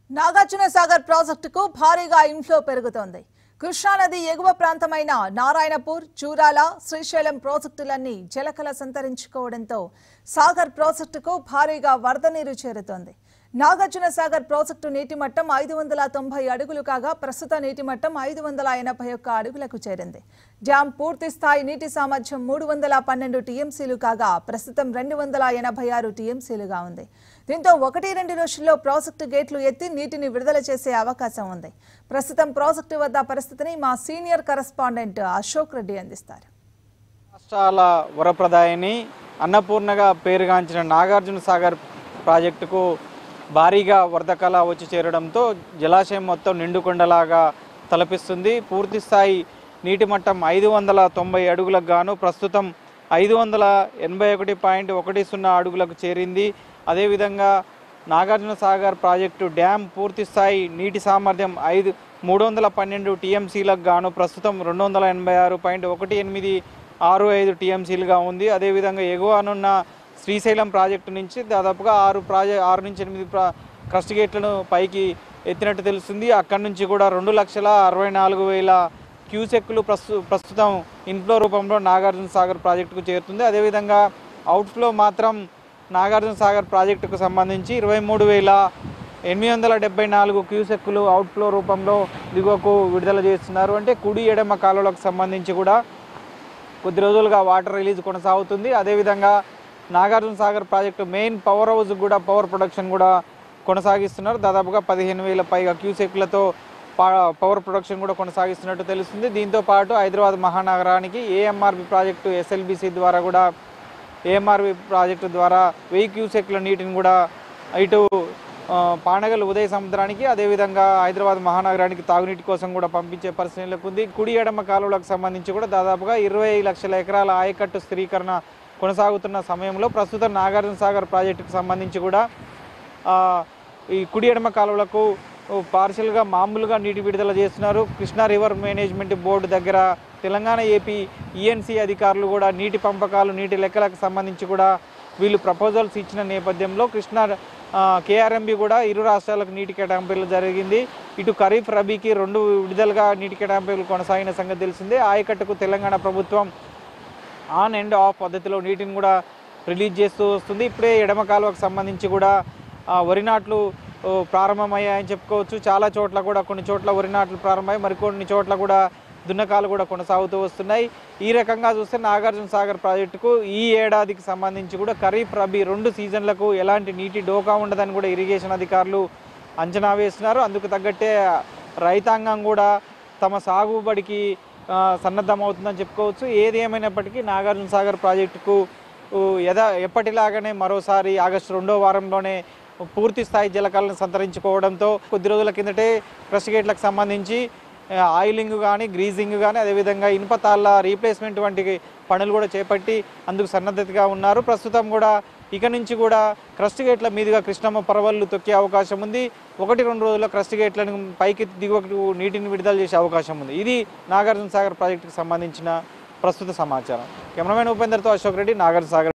నాగార్జున సాగర్ ప్రాజెక్టుకు భారీగా ఇన్ఫ్లో పెరుగుతోంది కృష్ణానది ఎగువ ప్రాంతమైన నారాయణపూర్ చూరాల శ్రీశైలం ప్రాజెక్టులన్నీ జలకల సంతరించుకోవడంతో సాగర్ ప్రాజెక్టుకు భారీగా వరద నీరు చేరుతోంది నాగార్జున సాగర్ ప్రాజెక్టు నీటి మట్టం ఐదు వందల తొంభై అడుగులు కాగా ప్రస్తుత నీటి మట్టం ఐదు వందల ఎనభై ఒక్క అడుగులకు చేరింది డ్యాం పూర్తి స్థాయి నీటి సామర్థ్యం మూడు వందల పన్నెండు టీఎంసీలు కాగా ప్రస్తుతం రెండు వందల ఎనభై ఆరు టీఎంసీలుగా ఉంది దీంతో ఒకటి రెండు రోజుల్లో ప్రాజెక్టు గేట్లు ఎత్తి నీటిని విడుదల చేసే అవకాశం ఉంది ప్రస్తుతం ప్రాజెక్టు వద్ద పరిస్థితిని మా సీనియర్ కరెస్పాండెంట్ అశోక్ రెడ్డి అందిస్తారు రాష్ట్రాల వరప్రదాయని అన్నపూర్ణగా పేరుగాంచిన నాగార్జున సాగర్ ప్రాజెక్టుకు భారీగా వరదకళ వచ్చి చేరడంతో జలాశయం మొత్తం నిండుకొండలాగా తలపిస్తుంది పూర్తి స్థాయి నీటి మట్టం ఐదు వందల తొంభై అడుగులకు గాను ప్రస్తుతం ఐదు వందల ఎనభై ఒకటి పాయింట్ ఒకటి సున్నా అడుగులకు చేరింది అదేవిధంగా నాగార్జున సాగర్ ప్రాజెక్టు డ్యామ్ పూర్తి స్థాయి నీటి సామర్థ్యం ఐదు మూడు వందల పన్నెండు టీఎంసీలకు గాను ప్రస్తుతం రెండు వందల ఎనభై ఆరు పాయింట్ ఒకటి ఎనిమిది ఆరు ఐదు టీఎంసీలుగా ఉంది అదేవిధంగా ఎగువనున్న శ్రీశైలం ప్రాజెక్టు నుంచి దాదాపుగా ఆరు ప్రాజె ఆరు నుంచి ఎనిమిది ప్రా క్రస్ట్ గేట్లను పైకి ఎత్తినట్టు తెలుస్తుంది అక్కడి నుంచి కూడా రెండు లక్షల అరవై నాలుగు వేల క్యూసెక్లు ప్రస్తు ప్రస్తుతం ఇన్ఫ్లో రూపంలో నాగార్జున సాగర్ ప్రాజెక్టుకు చేరుతుంది అదేవిధంగా అవుట్ఫ్లో మాత్రం నాగార్జున సాగర్ ప్రాజెక్టుకు సంబంధించి ఇరవై మూడు వేల ఎనిమిది వందల డెబ్బై నాలుగు క్యూసెక్కులు అవుట్ఫ్లో రూపంలో దిగువకు విడుదల చేస్తున్నారు అంటే కుడి ఎడమ కాలువలకు సంబంధించి కూడా కొద్ది రోజులుగా వాటర్ రిలీజ్ కొనసాగుతుంది అదేవిధంగా Nagarjuna Sagar project main power house కూడా పవర్ ప్రొడక్షన్ కూడా కొనసాగిస్తున్నారు దాదాపుగా పదిహేను వేల పైగా క్యూసెక్లతో పా- పవర్ ప్రొడక్షన్ కూడా కొనసాగిస్తున్నట్టు తెలుస్తుంది దీంతో పాటు హైదరాబాద్ మహానగరానికి ఏఎంఆర్బి ప్రాజెక్టు ఎస్ఎల్బిసి ద్వారా కూడా ఏఎంఆర్బి ప్రాజెక్టు ద్వారా వెయ్యి క్యూసెక్ల నీటిని కూడా ఇటు ఆ, పానగల్ ఉదయ సముద్రానికి అదేవిధంగా హైదరాబాద్ మహానగరానికి తాగునీటి కోసం కూడా పంపించే పరిస్థితి నెలకొంది కుడి ఎడమ కాలువలకు సంబంధించి కూడా దాదాపుగా ఇరవై లక్షల ఎకరాల ఆయకట్టు స్థిరీకరణ కొనసాగుతున్న సమయంలో ప్రస్తుతం నాగార్జున సాగర్ ప్రాజెక్టుకు సంబంధించి కూడా ఆ, ఈ కుడి ఎడమ కాలువలకు పార్షియల్గా మామూలుగా నీటి విడుదల చేస్తున్నారు కృష్ణా రివర్ మేనేజ్మెంట్ బోర్డు దగ్గర తెలంగాణ ఏపీ ఈఎన్సీ అధికారులు కూడా నీటి పంపకాలు నీటి లెక్కలకు సంబంధించి కూడా వీళ్ళు ప్రపోజల్స్ ఇచ్చిన నేపథ్యంలో కృష్ణా కేఆర్ఎంబి కూడా ఇరు రాష్ట్రాలకు నీటి కేటాయింపులు జరిగింది ఇటు ఖరీఫ్ రబీకి రెండు విడుదలగా నీటి కేటాయింపులు కొనసాగిన సంగతి తెలిసిందే ఆయకట్టుకు తెలంగాణ ప్రభుత్వం ఆన్ అండ్ ఆఫ్ పద్ధతిలో నీటిని కూడా రిలీజ్ చేస్తూ వస్తుంది ఇప్పుడే ఎడమ కాలువకు సంబంధించి కూడా ఆ, వరి నాట్లు ఓ, ప్రారంభమయ్యాయని చెప్పుకోవచ్చు చాలా చోట్ల కూడా కొన్ని చోట్ల వరి నాట్లు ప్రారంభమయ్యాయి మరికొన్ని చోట్ల కూడా దున్నకాలు కూడా కొనసాగుతూ వస్తున్నాయి ఈ రకంగా చూస్తే నాగార్జున సాగర్ ప్రాజెక్టుకు ఈ ఏడాదికి సంబంధించి కూడా ఖరీఫ్ రబీ రెండు సీజన్లకు ఎలాంటి నీటి డోకా ఉండదని కూడా ఇరిగేషన్ అధికారులు అంచనా వేస్తున్నారు అందుకు తగ్గట్టే రైతాంగం కూడా తమ సాగుబడికి ఆ, సన్నద్ధమవుతుందని చెప్పుకోవచ్చు ఏది ఏమైనప్పటికీ నాగార్జున సాగర్ ప్రాజెక్టుకు ఊ, యథా ఎప్పటిలాగానే మరోసారి ఆగస్టు రెండో వారంలోనే పూర్తి స్థాయి జలకళను సంతరించుకోవడంతో కొద్ది రోజుల కిందటే క్రష్ గేట్లకు సంబంధించి ఆ, ఆయిలింగ్ కానీ గ్రీజింగ్ కానీ అదేవిధంగా ఇనుప తాళ్ళ రీప్లేస్మెంట్ వంటి పనులు కూడా చేపట్టి అందుకు సన్నద్ధతగా ఉన్నారు ప్రస్తుతం కూడా ఇక నుంచి కూడా క్రస్ట్ గేట్ల మీదుగా కృష్ణమ్మ పరవళ్ళు తొక్కే అవకాశం ఉంది ఒకటి రెండు రోజుల్లో క్రస్ట్ గేట్లను పైకి దిగువకు నీటిని విడుదల చేసే అవకాశం ఉంది ఇది నాగార్జున సాగర్ ప్రాజెక్టుకు సంబంధించిన ప్రస్తుత సమాచారం కెమెరామెన్ ఉపేందర్తో అశోక్ రెడ్డి నాగార్జున సాగర్